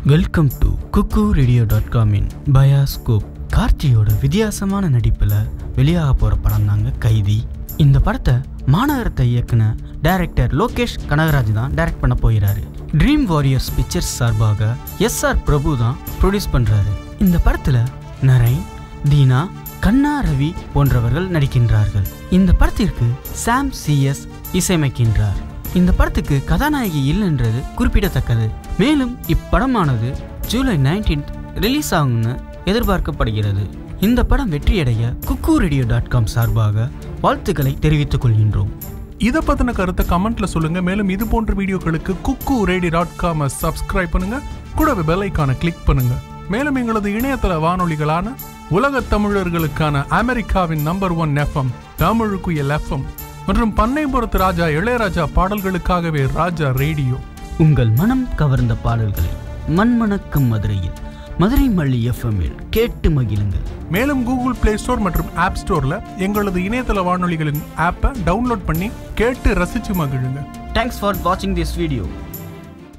welcome to Kukku radio dot காமின் bioscope கார்த்தியோட வித்தியாசமான நடிப்பில் வெளியாக போகிற படம் தாங்க கைதி இந்த படத்தை மாநகரத்தை இயக்குன டைரக்டர் லோகேஷ் கனகராஜ் தான் டைரக்ட் பண்ண போகிறாரு ட்ரீம் வாரியர்ஸ் பிக்சர்ஸ் சார்பாக எஸ் ஆர் பிரபு தான் ப்ரொடியூஸ் பண்ணுறாரு இந்த படத்தில் நரேன் தீனா கண்ணா ரவி போன்றவர்கள் நடிக்கின்றார்கள் இந்த படத்திற்கு சாம் சிஎஸ் இசையமைக்கின்றார் இந்த படத்துக்கு கதாநாயகி இல்லைன்றது குறிப்பிடத்தக்கது மேலும் இப்படமானது ஜூலை 19th ரிலீஸ் ஆகும்னு எதிர்பார்க்கப்படுகிறது இந்த படம் வெற்றியடைய குக்கு ரேடியோ டாட் காம் சார்பாக வாழ்த்துக்களை தெரிவித்துக் கொள்கின்றோம் இதை பத்தின கருத்தை கமெண்ட்ல சொல்லுங்க மேலும் இது போன்ற வீடியோக்களுக்கு Kukku radio dot com subscribe பண்ணுங்க கூடவே பெல் ஐக்கானை கிளிக் பண்ணுங்க மேலும் எங்களது இணையதள வானொலிகளான உலக தமிழர்களுக்கான அமெரிக்காவின் நம்பர் ஒன் எஃப்எம் தமிழுக்குயல் எஃப்எம் மற்றும் பண்ணைபுரத்து ராஜா இளையராஜா பாடல்களுக்காகவே ராஜா ரேடியோ உங்கள் மனம் கவர்ந்த பாடல்களை மண்மணக்கும் மதுரையில் மதுரை மல்லி எஃப்எம்மில் கேட்டு மகிழுங்கள் மேலும் கூகுள் பிளே ஸ்டோர் மற்றும் ஆப் ஸ்டோர்ல எங்களது இணையதள வானொலிகளின் ஆப்பை டவுன்லோட் பண்ணி கேட்டு ரசிச்சு மகிழுங்க தேங்க்ஸ் ஃபார் வாட்சிங் திஸ் வீடியோ